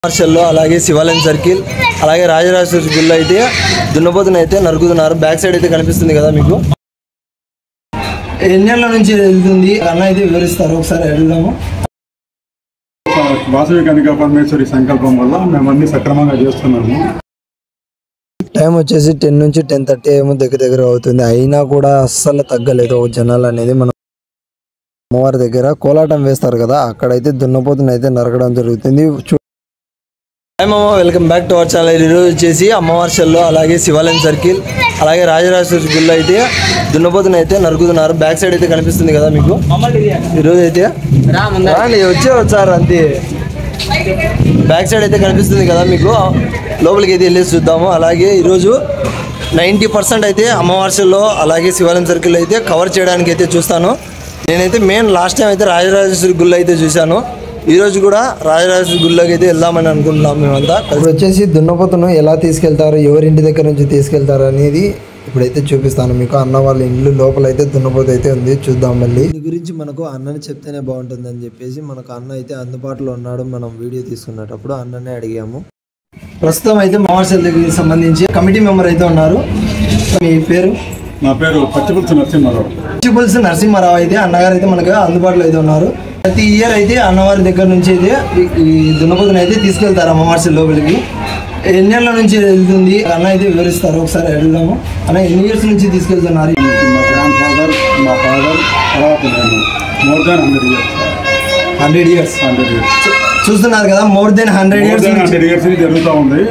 మార్షల్లో అలాగే శివాలయం సర్కిల్ అలాగే రాజరాజేశ్వరి గుళ్ళు అయితే దున్నపోతుని అయితే నరుకుతున్నారు బ్యాక్ సైడ్ అయితే కనిపిస్తుంది కదా మీకు ఎన్నేళ్ళ నుంచి వెళ్తుంది అన్న అయితే వివరిస్తారు ఒకసారి అడుగుదాము వాసవి కనిక పరమేశ్వరి సంకల్పం వల్ల మేము అన్ని సక్రమంగా చేస్తున్నాము టైం వచ్చేసి టెన్ నుంచి టెన్ థర్టీ ఏమో దగ్గర దగ్గర అవుతుంది అయినా కూడా అస్సలు తగ్గలేదు జనాలు అనేది మనం అమ్మవారి దగ్గర కోలాటం వేస్తారు కదా అక్కడైతే దున్నపోతుని అయితే నరకడం జరుగుతుంది చూ- హాయ్ మామ welcome back to our channel ఈరోజు వచ్చేసి అమ్మవారి షెల్లో అలాగే శివాలయం సర్కిల్ అలాగే రాజరాజేశ్వరి గుళ్ళు అయితే దున్నపోతుని అయితే నరుకుతున్నారు బ్యాక్ సైడ్ అయితే కనిపిస్తుంది కదా మీకు ఈరోజు అయితే రాండి వచ్చే వచ్చారు అంతే బ్యాక్ సైడ్ అయితే కనిపిస్తుంది కదా మీకు లోపలికి అయితే వెళ్ళేసి చూద్దాము అలాగే ఈరోజు నైంటీ పర్సెంట్ అయితే అమ్మవార్షల్లో అలాగే శివాలయం సర్కిల్ అయితే కవర్ చేయడానికి అయితే చూస్తాను నేనైతే మెయిన్ లాస్ట్ టైం అయితే రాజరాజేశ్వరి గుళ్ళు అయితే చూశాను ఈ రోజు కూడా రాజరాజేశ్వరి గుళ్ళకి అయితే వెళ్దామని అనుకుంటున్నాం మేమంతా ఇప్పుడు వచ్చేసి దున్నపోతును ఎలా తీసుకెళ్తారు ఎవరింటి దగ్గర నుంచి తీసుకెళ్తారు అనేది ఇప్పుడైతే చూపిస్తాను మీకు అన్న వాళ్ళ ఇల్లు లోపల అయితే దున్నపోతు అయితే ఉంది చూద్దాం మళ్ళీ దీని గురించి మనకు అన్నని చెప్తేనే బాగుంటుంది అని చెప్పేసి మనకు అన్న అయితే అందుబాటులో ఉన్నాడు మనం వీడియో తీసుకునేటప్పుడు అన్ననే అడిగాము ప్రస్తుతం అయితే మావార్సల్ దగ్గరికి సంబంధించి కమిటీ మెంబర్ అయితే ఉన్నారు మీ పేరు నా పేరు పచ్చిపులుసు నరసింహారావు ప్రిన్సిపల్స్ నరసింహారావు అయితే అన్నగారు అయితే మనకు అందుబాటులో అయితే ఉన్నారు ప్రతి ఇయర్ అయితే అన్నవారి దగ్గర నుంచి అయితే ఈ- ఈ దున్నపోతుని అయితే తీసుకెళ్తారు అమ్మవారి లోపలికి ఎన్నేళ్ళ నుంచి వెళ్తుంది అన్న అయితే వివరిస్తారు ఒకసారి అడుగుదాము అన్న ఎన్ని ఇయర్స్ నుంచి తీసుకెళ్తున్నారు మా గ్రాండ్ ఫాదర్ మా ఫాదర్ తర్వాత నేను more than hundred years hundred years hundred years చూస్తున్నారు కదా more than hundred more years than hundred years జరుగుతూ ఉంది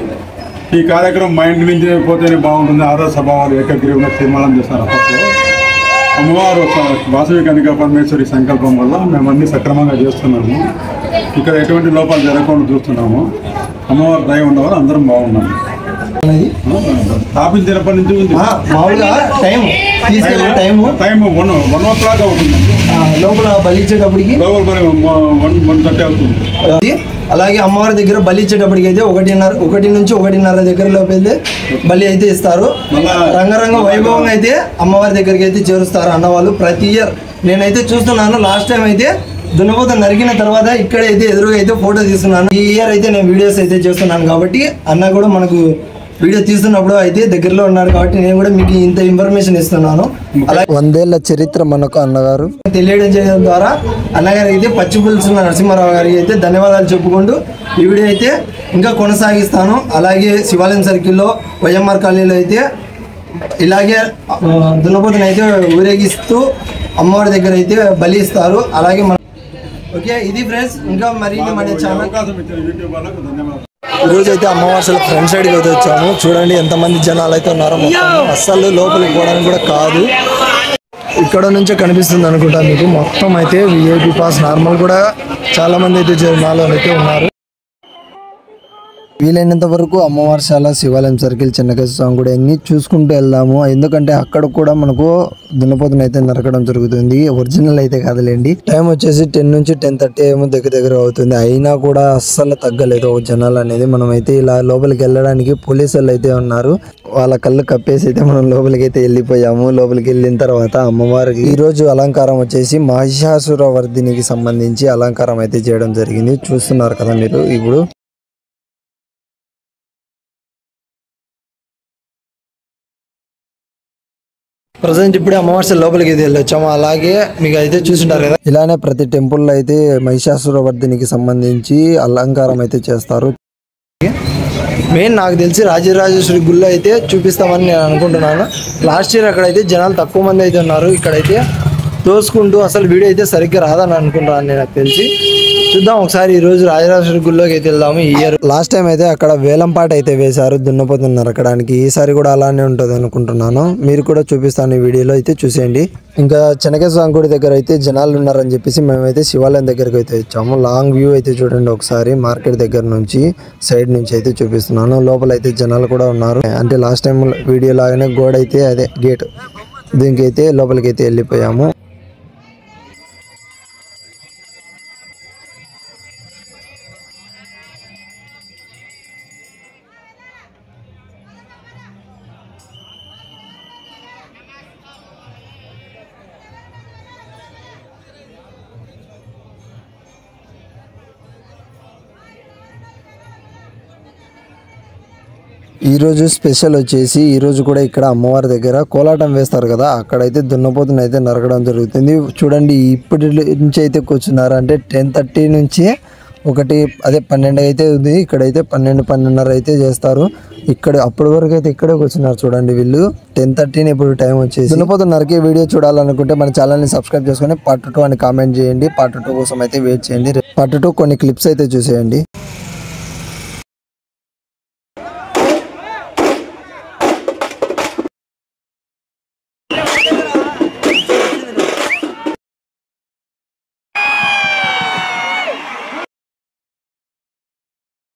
ఈ కార్యక్రమం మైండ్ నుంచి పోతేనే బాగుంటుంది ఆరో స్వభావాలు ఏకగ్రీవంగా తీర్మానం చేస్తారు అప్పట్లో అమ్మవారు వాసవి కనిక పరమేశ్వరి సంకల్పం వల్ల మేము అన్ని సక్రమంగా చేస్తున్నాము ఇక్కడ ఎటువంటి లోపాలు జరగకుండా చూస్తున్నాము అమ్మవారి దయ ఉండవల్ల అందరం బాగున్నాము అనేది స్థాపించినప్పటి నుంచి ఉంది ఆ, మామూలుగా టైం తీసుకెళ్ళే time time one one o'clock అవుతుంది ఆ, లోపల బలిచ్చేటప్పటికి లోపల మరి వన్ వన్ థర్టీ అవుతుంది అది అలాగే అమ్మవారి దగ్గర బలి ఇచ్చేటప్పటికి అయితే ఒకటిన్నర ఒకటి నుంచి ఒకటిన్నర దగ్గర లోపు అయితే బలి అయితే ఇస్తారు మళ్ళా రంగరంగ వైభవంగా అయితే అమ్మవారి దగ్గరికి అయితే చేరుస్తారు అన్నవాళ్ళు ప్రతి ఇయర్ నేనైతే చూస్తున్నాను లాస్ట్ టైం అయితే దున్నపోత నరికిన తర్వాత ఇక్కడ అయితే ఎదురుగా అయితే ఫోటో తీస్తున్నాను ఈ ఇయర్ అయితే నేను వీడియోస్ అయితే చేస్తున్నాను కాబట్టి అన్న కూడా మనకు వీడియో తీస్తున్నప్పుడు అయితే దగ్గరలో ఉన్నారు కాబట్టి నేను కూడా మీకు ఇంత ఇన్ఫర్మేషన్ ఇస్తున్నాను అలాగే వందేళ్ల చరిత్ర మనకు అన్నగారు తెలియడం చేయడం ద్వారా అన్నగారికి అయితే పచ్చి పులుసున్న నరసింహారావు గారికి అయితే ధన్యవాదాలు చెప్పుకుంటూ ఈ వీడియో అయితే ఇంకా కొనసాగిస్తాను అలాగే శివాలయం సర్కిల్లో వైఎంఆర్ కాలనీలో అయితే ఇలాగే ఆ, దున్నపోతుని అయితే ఊరేగిస్తూ అమ్మవారి దగ్గర అయితే బలి ఇస్తారు అలాగే మన ఓకే ఇది ఫ్రెండ్స్ ఇంకా మరి మన ఈ ఛానల్ అవకాశం ఇచ్చిన యూట్యూబ్ వాళ్ళకు ధన్యవాదాలు ఈరోజు అయితే అమ్మవారి ఫ్రంట్ సైడ్కి అయితే వచ్చాము చూడండి ఎంతమంది జనాలు అయితే ఉన్నారో మొత్తం అస్సలు లోపలికి పోవడానికి కూడా కాదు ఇక్కడ నుంచే కనిపిస్తుంది అనుకుంటా మీకు మొత్తం అయితే విఐపి పాస్ నార్మల్ కూడా చాలా మంది అయితే జనాలు అయితే ఉన్నారు వీలైనంత వరకు అమ్మవారిశాల శివాలయం సర్కిల్ చిన్నకేశ్వర స్వామి కూడా అన్ని చూసుకుంటూ వెళ్దాము ఎందుకంటే అక్కడ కూడా మనకు దున్నపోతుని అయితే నరకడం జరుగుతుంది ఒరిజినల్ అయితే కాదులేండి టైం వచ్చేసి టెన్ నుంచి టెన్ థర్టీ ఏమో దగ్గర దగ్గర అవుతుంది అయినా కూడా అస్సలు తగ్గలేదు జనాలు అనేది మనం అయితే ఇలా లోపలికి వెళ్ళడానికి పోలీసు వాళ్ళు అయితే ఉన్నారు వాళ్ళ కళ్ళు కప్పేసి అయితే మనం లోపలికి అయితే వెళ్ళిపోయాము లోపలికి వెళ్ళిన తర్వాత అమ్మవారికి ఈ రోజు అలంకారం వచ్చేసి మహిషాసుర వర్ధినికి సంబంధించి అలంకారం అయితే చేయడం జరిగింది చూస్తున్నారు కదా మీరు ఇప్పుడు ప్రజెంట్ ఇప్పుడే అమావాస్య లోపలికి అయితే వెళ్ళొచ్చాము అలాగే మీకు అయితే చూసింటారు కదా ఇలానే ప్రతి టెంపుల్లో అయితే మహిషాసుర వర్ధినికి సంబంధించి అలంకారం అయితే చేస్తారు మెయిన్ నాకు తెలిసి రాజరాజేశ్వరి గుళ్ళు అయితే చూపిస్తామని నేను అనుకుంటున్నాను లాస్ట్ ఇయర్ అక్కడైతే జనాలు తక్కువ మంది అయితే ఉన్నారు ఇక్కడైతే తోసుకుంటూ అసలు వీడియో అయితే సరిగ్గా రాదని అనుకుంటున్నాను నేను నాకు తెలిసి చూద్దాం ఒకసారి ఈ రోజు రాజరాజేశ్వరి గుళ్ళోకి అయితే వెళ్దాము ఈ ఇయర్ లాస్ట్ టైం అయితే అక్కడ వేలంపాట అయితే వేశారు దున్నపోతుని నరకడానికి ఈసారి కూడా అలానే ఉంటుంది అనుకుంటున్నాను మీరు కూడా చూపిస్తాను ఈ వీడియోలో అయితే చూసేయండి ఇంకా చెనకేశ్వర స్వామి గుడి దగ్గర అయితే జనాలు ఉన్నారని చెప్పేసి మేమైతే శివాలయం దగ్గరికి అయితే వచ్చాము లాంగ్ వ్యూ అయితే చూడండి ఒకసారి మార్కెట్ దగ్గర నుంచి సైడ్ నుంచి అయితే చూపిస్తున్నాను లోపల అయితే జనాలు కూడా ఉన్నారు అంటే లాస్ట్ టైం వీడియో లాగానే గోడ అయితే అదే గేట్ దీనికి అయితే లోపలికి అయితే వెళ్ళిపోయాము ఈ రోజు స్పెషల్ వచ్చేసి ఈ రోజు కూడా ఇక్కడ అమ్మవారి దగ్గర కోలాటం వేస్తారు కదా అక్కడైతే దున్నపోతుని అయితే నరకడం జరుగుతుంది చూడండి ఇప్పటి నుంచి అయితే కూర్చున్నారు అంటే టెన్ థర్టీ నుంచి ఒకటి అదే పన్నెండు అయితే ఉంది ఇక్కడైతే పన్నెండు పన్నెండున్నర అయితే చేస్తారు ఇక్కడ అప్పటి వరకు అయితే ఇక్కడే కూర్చున్నారు చూడండి వీళ్ళు టెన్ థర్టీని ఇప్పుడు టైం వచ్చేసి దున్నపోతు నరికే వీడియో చూడాలనుకుంటే మన ఛానల్ని సబ్స్క్రైబ్ చేసుకొని పార్ట్ టూ అని కామెంట్ చేయండి పార్ట్ టూ కోసం అయితే వెయిట్ చేయండి పార్ట్ టూ కొన్ని క్లిప్స్ అయితే చూసేయండి